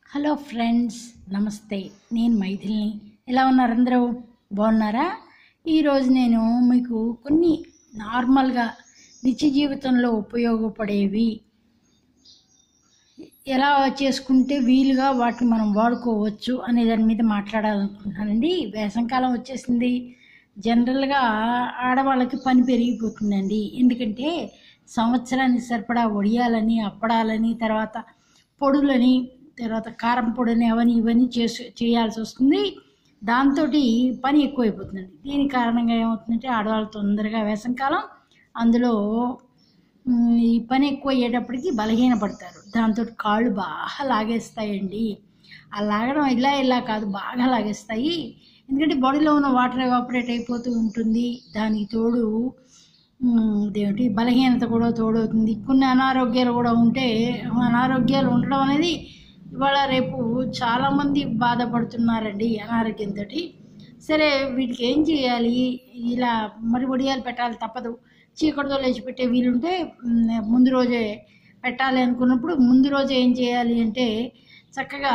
hello friends నమస్తే నేను మైథిల్ని ఎలా ఉన్నారు అందరూ బాగున్నారా ఈరోజు నేను మీకు కొన్ని నార్మల్గా నిత్య జీవితంలో ఉపయోగపడేవి ఎలా చేసుకుంటే వీలుగా వాటిని మనం వాడుకోవచ్చు అనే దాని మీద మాట్లాడాలనుకుంటున్నానండి వేసంకాలం వచ్చేసింది జనరల్గా ఆడవాళ్ళకి పని పెరిగిపోతుందండి ఎందుకంటే సంవత్సరానికి సరిపడా వడియాలని అప్పడాలని తర్వాత పొడులని తర్వాత కారం పొడిని అవన్నీ ఇవన్నీ చేసి చేయాల్సి వస్తుంది దాంతో పని ఎక్కువైపోతుందండి దీని కారణంగా ఏమవుతుందంటే ఆడవాళ్ళు తొందరగా వేసంకాలం అందులో మ్, ఈ పని ఎక్కువ అయ్యేటప్పటికి బలహీనపడతారు దాంతో కాళ్ళు బాగా లాగేస్తాయండి ఆ లాగడం ఇలా ఇలా కాదు బాగా లాగేస్తాయి ఎందుకంటే బాడీలో ఉన్న వాటర్ ఎవాపరేట్ అయిపోతూ ఉంటుంది దానికి తోడు మ్, ఇదేమిటి బలహీనత కూడా తోడవుతుంది కొన్ని అనారోగ్యాలు కూడా ఉంటే అనారోగ్యాలు ఉండడం అనేది ఇవాళ రేపు చాలామంది బాధపడుతున్నారండి అనారోగ్యంతో సరే వీటికి ఏం చేయాలి ఇలా మరి వడియాలు పెట్టాలి తప్పదు చీకటితో లేచి పెట్టే వీలుంటే మ్, ముందు రోజే పెట్టాలి అనుకున్నప్పుడు ముందు రోజే ఏం చేయాలి అంటే చక్కగా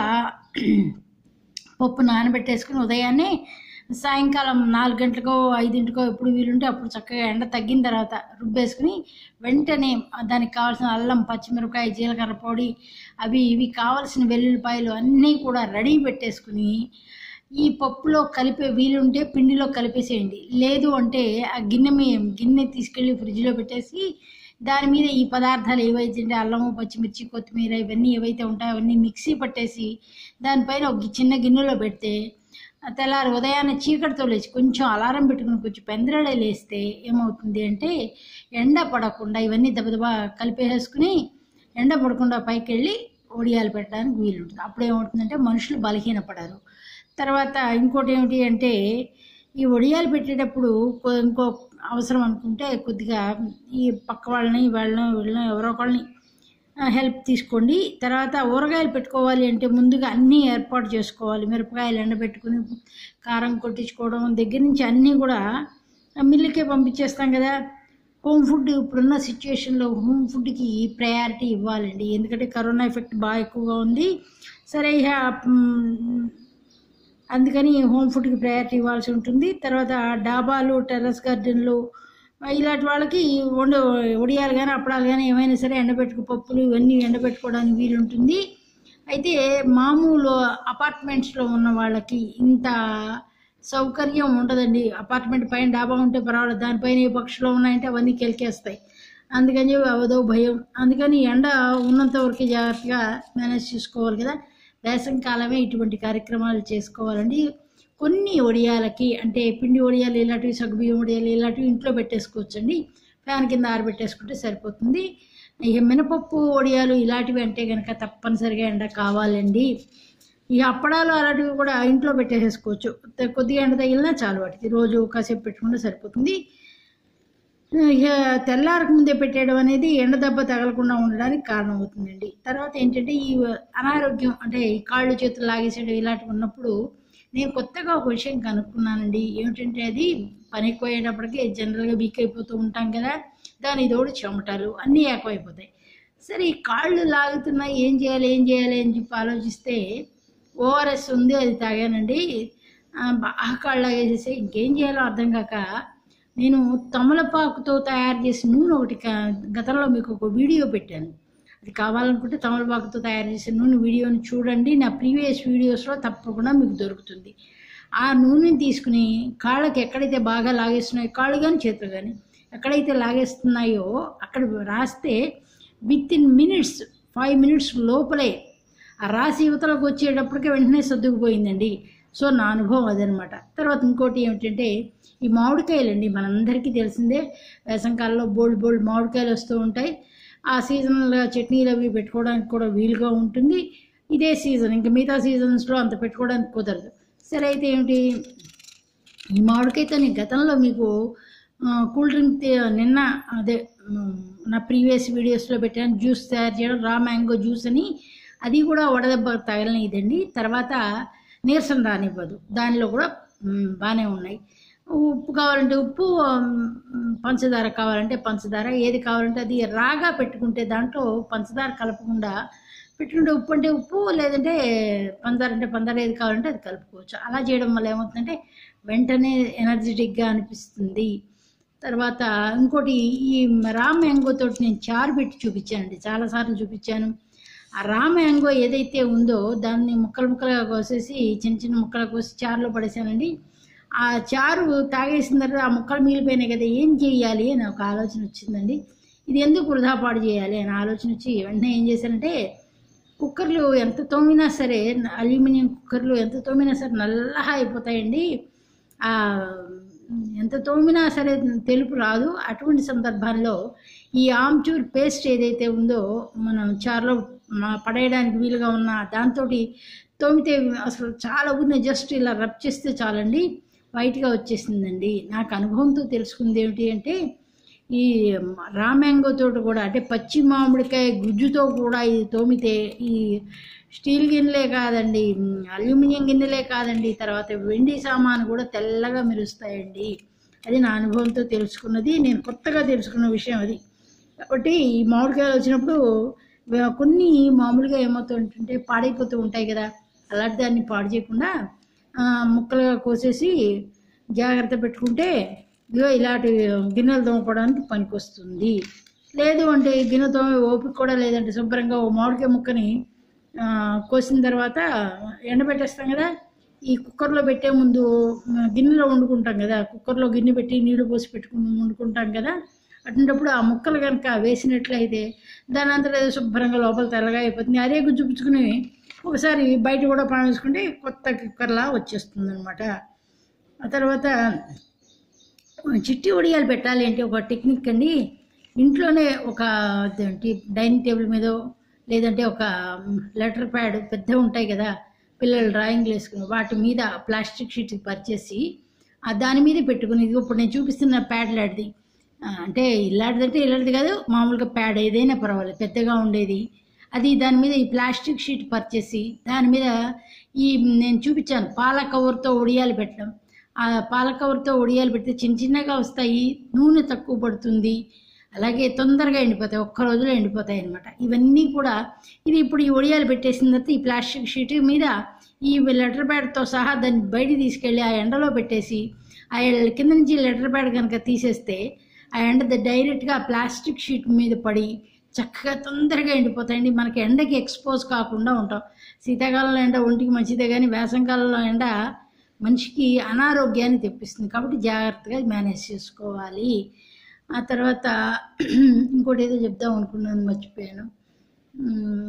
పప్పు నానబెట్టేసుకుని ఉదయాన్నే సాయంకాలం నాలుగు గంటలకో ఐదింటికో ఎప్పుడు వీలుంటే అప్పుడు చక్కగా ఎండ తగ్గిన తర్వాత రుబ్బేసుకుని వెంటనే దానికి కావాల్సిన అల్లం పచ్చిమిరపకాయ జీలకర్ర పొడి అవి ఇవి కావాల్సిన వెల్లుల్లిపాయలు అన్నీ కూడా రెడీ పెట్టేసుకుని ఈ పప్పులో కలిపే వీలుంటే పిండిలో కలిపేసేయండి లేదు అంటే ఆ గిన్నె మీ గిన్నె తీసుకెళ్ళి ఫ్రిడ్జ్లో పెట్టేసి దాని మీద ఈ పదార్థాలు ఏవైతే ఉంటే అల్లము పచ్చిమిర్చి కొత్తిమీర ఇవన్నీ ఏవైతే ఉంటాయో అవన్నీ మిక్సీ పట్టేసి దానిపైన ఒక చిన్న గిన్నెలో పెడితే ఆ తెల్లారి ఉదయాన్నే చీకటితో లేచి కొంచెం అలారం పెట్టుకుని కొంచెం పెందరడే లేస్తే ఏమవుతుంది అంటే ఎండ పడకుండా ఇవన్నీ దెబ్బదెబ్బ కలిపేసుకుని ఎండ పడకుండా పైకి వెళ్ళి ఒడియాలు పెట్టడానికి వీలుంటుంది అప్పుడు ఏమవుతుందంటే మనుషులు బలహీనపడరు తర్వాత ఇంకోటి ఏమిటి అంటే ఈ వడియాలు పెట్టేటప్పుడు కొ- ఇంకో అవసరం అనుకుంటే కొద్దిగా ఈ పక్క వాళ్ళని వాళ్ళని వీళ్ళని ఎవరో ఒకళ్ళని హెల్ప్ తీసుకోండి తర్వాత ఊరగాయలు పెట్టుకోవాలి అంటే ముందుగా అన్నీ ఏర్పాటు చేసుకోవాలి మిరపకాయలు ఎండబెట్టుకుని కారం కొట్టించుకోవడం దగ్గర నుంచి అన్నీ కూడా మిల్లుకే పంపించేస్తాం కదా హోమ్ ఫుడ్ ఇప్పుడున్న సిచ్యుయేషన్లో హోమ్ ఫుడ్కి ప్రయారిటీ ఇవ్వాలండి ఎందుకంటే కరోనా ఎఫెక్ట్ బాగా ఎక్కువగా ఉంది సరే ఇక మ్, అందుకని హోమ్ ఫుడ్కి ప్రయారిటీ ఇవ్వాల్సి ఉంటుంది తర్వాత డాబాలు టెర్రస్ గార్డెన్లు ఇలాంటి వాళ్ళకి వండు వడియాలు కానీ అప్పడాలు కానీ ఏమైనా సరే ఎండబెట్టుకు పప్పులు ఇవన్నీ ఎండబెట్టుకోవడానికి వీలుంటుంది అయితే మామూలు అపార్ట్మెంట్స్లో ఉన్న వాళ్ళకి ఇంత సౌకర్యం ఉండదండి అపార్ట్మెంట్ పైన డాబా ఉంటే పర్వాలేదు దానిపైన ఏ పక్షులు ఉన్నాయంటే అవన్నీ కెలికేస్తాయి అందుకని చెప్పి అవదో భయం అందుకని ఎండ ఉన్నంత వరకు జాగ్రత్తగా మేనేజ్ చేసుకోవాలి కదా వేసవి కాలమే ఇటువంటి కార్యక్రమాలు చేసుకోవాలండి కొన్ని వడియాలకి అంటే పిండి వడియాలు ఇలాంటివి సగ్గుబియ్యం వడియాలు ఇలాంటివి ఇంట్లో పెట్టేసుకోవచ్చండి ఫ్యాన్ కింద ఆరబెట్టేసుకుంటే సరిపోతుంది ఇక మినపప్పు వడియాలు ఇలాంటివి అంటే కనుక తప్పనిసరిగా ఎండ కావాలండి ఈ అప్పడాలు అలాంటివి కూడా ఇంట్లో పెట్టేసేసుకోవచ్చు త- కొద్దిగా ఎండ తగిలినా చాలు వాటికి రోజు కాసేపు పెట్టుకుంటే సరిపోతుంది ఇక తెల్లారకు ముందే పెట్టేయడం అనేది ఎండ దెబ్బ తగలకుండా ఉండడానికి కారణం అవుతుందండి తర్వాత ఏంటంటే ఈ అనారోగ్యం అంటే ఈ కాళ్ళు చేతులు లాగేసేయడం ఇలాంటివి ఉన్నప్పుడు నేను కొత్తగా ఒక విషయం కనుక్కున్నానండి ఏమిటంటే అది పని ఎక్కువయ్యేటప్పటికి జనరల్గా వీక్ అయిపోతూ ఉంటాం కదా దాని తోడు చెమటలు అన్నీ ఎక్కువైపోతాయి సరే ఈ కాళ్ళు లాగుతున్నాయి ఏం చేయాలి ఏం చేయాలి అని చెప్పి ఆలోచిస్తే ఓఆర్ఎస్ ఉంది అది తాగానండి ఆ, బాగా కాళ్ళు లాగేసేసి ఇంకేం చేయాలో అర్థం కాక నేను తమలపాకుతో తయారు చేసిన నూనె ఒకటి కా- గతంలో మీకు ఒక వీడియో పెట్టాను అది కావాలనుకుంటే తమలపాకుతో తయారు చేసిన నూనె వీడియోని చూడండి నా ప్రీవియస్ వీడియోస్లో తప్పకుండా మీకు దొరుకుతుంది ఆ నూనెని తీసుకుని కాళ్ళకి ఎక్కడైతే బాగా లాగేస్తున్నాయో కాళ్ళు కానీ చేతులు కానీ ఎక్కడైతే లాగేస్తున్నాయో అక్కడ రాస్తే within minutes five minutes లోపలే ఆ రాసి యువతలకు వచ్చేటప్పటికే వెంటనే సర్దుకుపోయిందండి సో నా అనుభవం అదనమాట తర్వాత ఇంకోటి ఏమిటంటే ఈ మామిడికాయలండి మనందరికీ తెలిసిందే వేసంకాలంలో బోల్డ్ బోల్డ్ మామిడికాయలు వస్తూ ఉంటాయి ఆ సీజన్లో చట్నీలు అవి పెట్టుకోవడానికి కూడా వీలుగా ఉంటుంది ఇదే సీజన్ ఇంకా మిగతా సీజన్స్లో అంత పెట్టుకోవడానికి కుదరదు సరే అయితే ఏమిటి ఈ మామిడికాయతో నేను గతంలో మీకు ఆ, కూల్ డ్రింక్ తే- నిన్న అదే మ్, నా ప్రీవియస్ వీడియోస్లో పెట్టాను జ్యూస్ తయారు చేయడం రా మ్యాంగో జ్యూస్ అని అది కూడా వడదెబ్బ తగలనిదండి తర్వాత నీరసం రానివ్వదు దానిలో కూడా మ్, బాగానే ఉన్నాయి ఉప్పు కావాలంటే ఉప్పు మ్, పంచదార కావాలంటే పంచదార ఏది కావాలంటే అది రాగా పెట్టుకుంటే దాంట్లో పంచదార కలపకుండా పెట్టుకుంటే ఉప్పు అంటే ఉప్పు లేదంటే పందారు అంటే పందారు ఏది కావాలంటే అది కలుపుకోవచ్చు అలా చేయడం వల్ల ఏమవుతుందంటే వెంటనే ఎనర్జెటిక్గా అనిపిస్తుంది తర్వాత ఇంకోటి ఈ రా మ్యాంగో తోటి నేను చారు పెట్టి చూపించానండి చాలాసార్లు చూపించాను ఆ రా మ్యాంగో ఏదైతే ఉందో దాన్ని ముక్కలు ముక్కలుగా కోసేసి చిన్న చిన్న ముక్కలు కోసి చారులో పడేసానండి ఆ చారు తాగేసిన తర్వాత ఆ ముక్కలు మిగిలిపోయినాయి కదా ఏం చేయాలి అని ఒక ఆలోచన వచ్చిందండి ఇది ఎందుకు వృధా పాడు చేయాలి అని ఆలోచన వచ్చి వెంటనే ఏం చేశానంటే కుక్కర్లు ఎంత తోమినా సరే అల్యూమినియం కుక్కర్లు ఎంత తోమినా సరే నల్లగా అయిపోతాయండి ఆ, ఎంత తోమినా సరే తెలుపు రాదు అటువంటి సందర్భాల్లో ఈ ఆమ్చూర్ పేస్ట్ ఏదైతే ఉందో మనం చారులో మ- పడేయడానికి వీలుగా ఉన్న దాంతో తోమితే అసలు చాలా ఊరిని జస్ట్ ఇలా రబ్ చేస్తే చాలండి వైట్గా వచ్చేసిందండి నాకు అనుభవంతో తెలుసుకుంది ఏమిటి అంటే ఈ రా మ్యాంగో తోటి కూడా అంటే పచ్చి మామిడికాయ గుజ్జుతో కూడా ఇది తోమితే ఈ స్టీల్ గిన్నెలే కాదండి అల్యూమినియం గిన్నెలే కాదండి తర్వాత వెండి సామాను కూడా తెల్లగా మెరుస్తాయండి అది నా అనుభవంతో తెలుసుకున్నది నేను కొత్తగా తెలుసుకున్న విషయం అది కాబట్టి ఈ మామిడికాయలు వచ్చినప్పుడు వే- కొన్ని మామూలుగా ఏమవుతుంటుంటే పాడైపోతూ ఉంటాయి కదా అలాంటి దాన్ని పాడు చేయకుండా ఆ, ముక్కలుగా కోసేసి జాగ్రత్త పెట్టుకుంటే ఇదిగో ఇలాంటి గిన్నెలు తోముకోవడానికి పనికొస్తుంది లేదు అంటే ఈ గిన్నె తోమే ఓపిక కూడా లేదంటే శుభ్రంగా ఓ మామిడికాయ ముక్కని ఆ, కోసిన తర్వాత ఎండబెట్టేస్తాం కదా ఈ కుక్కర్లో పెట్టే ముందు మ, గిన్నెలో వండుకుంటాం కదా కుక్కర్లో గిన్నె పెట్టి నీళ్లు పోసి పెట్టుకుని వండుకుంటాం కదా అటువంటిప్పుడు ఆ ముక్కలు కనుక వేసినట్లయితే దాని అంతటా ఏదో శుభ్రంగా లోపల తెల్లగా అయిపోతుంది అదే గుజ్జు పుచ్చుకుని ఒకసారి బయట కూడా పాన వేసుకుంటే కొత్త కుక్కర్లా వచ్చేస్తుంది అనమాట ఆ తర్వాత చిట్టి వడియాలు పెట్టాలి అంటే ఒక టెక్నిక్ అండి ఇంట్లోనే ఒక అదేంటి డైనింగ్ టేబుల్ మీద లేదంటే ఒక లెటర్ ప్యాడ్ పెద్ద ఉంటాయి కదా పిల్లలు డ్రాయింగ్లు వేసుకుని వాటి మీద ప్లాస్టిక్ షీట్ పరిచేసి ఆ దాని మీద పెట్టుకుని ఇదిగో ఇప్పుడు నేను చూపిస్తున్న ప్యాడ్ లాంటిది ఆ, అంటే ఇలాంటిది అంటే ఇలాంటిది కాదు మామూలుగా ప్యాడ్ ఏదైనా పర్వాలేదు పెద్దగా ఉండేది అది దాని మీద ఈ ప్లాస్టిక్ షీట్ పరిచేసి దాని మీద ఈ నేను చూపించాను పాల కవర్తో ఒడియాలు పెట్టడం ఆ పాల కవర్తో ఒడియాలు పెడితే చిన్న చిన్నగా వస్తాయి నూనె తక్కువ పడుతుంది అలాగే తొందరగా ఎండిపోతాయి ఒక్క రోజులో ఎండిపోతాయి అనమాట ఇవన్నీ కూడా ఇది ఇప్పుడు ఈ ఒడియాలు పెట్టేసిన తర్వాత ఈ ప్లాస్టిక్ షీట్ మీద ఈ లెటర్ ప్యాడ్తో సహా దాన్ని బయట తీసుకెళ్ళి ఆ ఎండలో పెట్టేసి ఆ ఎ- కింద నుంచి లెటర్ ప్యాడ్ కనుక తీసేస్తే ఆ ఎండ డైరెక్ట్గా ప్లాస్టిక్ షీట్ మీద పడి చక్కగా తొందరగా ఎండిపోతాయండి మనకి ఎండకి ఎక్స్పోజ్ కాకుండా ఉంటాం శీతాకాలంలో ఎండ ఒంటికి మంచిదే కానీ వేసవికాలంలో ఎండ మనిషికి అనారోగ్యాన్ని తెప్పిస్తుంది కాబట్టి జాగ్రత్తగా మేనేజ్ చేసుకోవాలి ఆ తర్వాత ఇంకోటి ఏదో చెప్దాం అనుకున్నాను మర్చిపోయాను ఉమ్,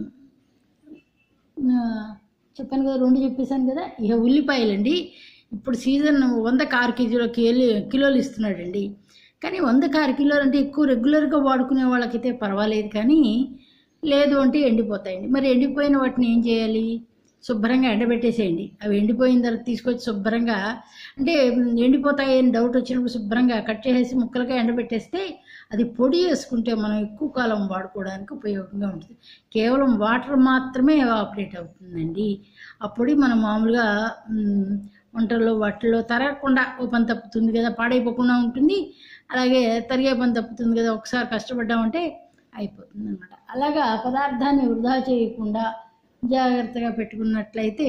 ఆ, చెప్పాను కదా రెండు చెప్పేశాను కదా ఇక ఉల్లిపాయలండి ఇప్పుడు సీజన్ వంద కారు కేజీలో కేలు కిలోలు ఇస్తున్నాడండి కానీ వంద కారు కిలోలు అంటే ఎక్కువ రెగ్యులర్గా వాడుకునే వాళ్ళకైతే పర్వాలేదు కానీ లేదు అంటే ఎండిపోతాయండి మరి ఎండిపోయిన వాటిని ఏం చేయాలి శుభ్రంగా ఎండబెట్టేసేయండి అవి ఎండిపోయిన తర్వాత తీసుకొచ్చి శుభ్రంగా అంటే ఎండిపోతాయి అని డౌట్ వచ్చినప్పుడు శుభ్రంగా కట్ చేసేసి ముక్కలుగా ఎండబెట్టేస్తే అది పొడి వేసుకుంటే మనం ఎక్కువ కాలం వాడుకోవడానికి ఉపయోగంగా ఉంటుంది కేవలం వాటర్ మాత్రమే ఆపరేట్ అవుతుందండి ఆ పొడి మనం మామూలుగా మ్, వంటల్లో వాటిల్లో తరగకుండా ఓ పని తప్పుతుంది కదా పాడైపోకుండా ఉంటుంది అలాగే తరిగే పని తప్పుతుంది కదా ఒకసారి కష్టపడ్డామంటే అయిపోతుంది అనమాట అలాగా పదార్థాన్ని వృధా చేయకుండా జాగ్రత్తగా పెట్టుకున్నట్లయితే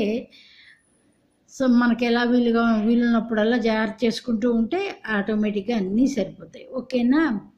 సో మనకి ఎలా వీలుగా వీలున్నప్పుడల్లా జాగ్రత్త చేసుకుంటూ ఉంటే ఆటోమేటిక్గా అన్నీ సరిపోతాయి ఓకేనా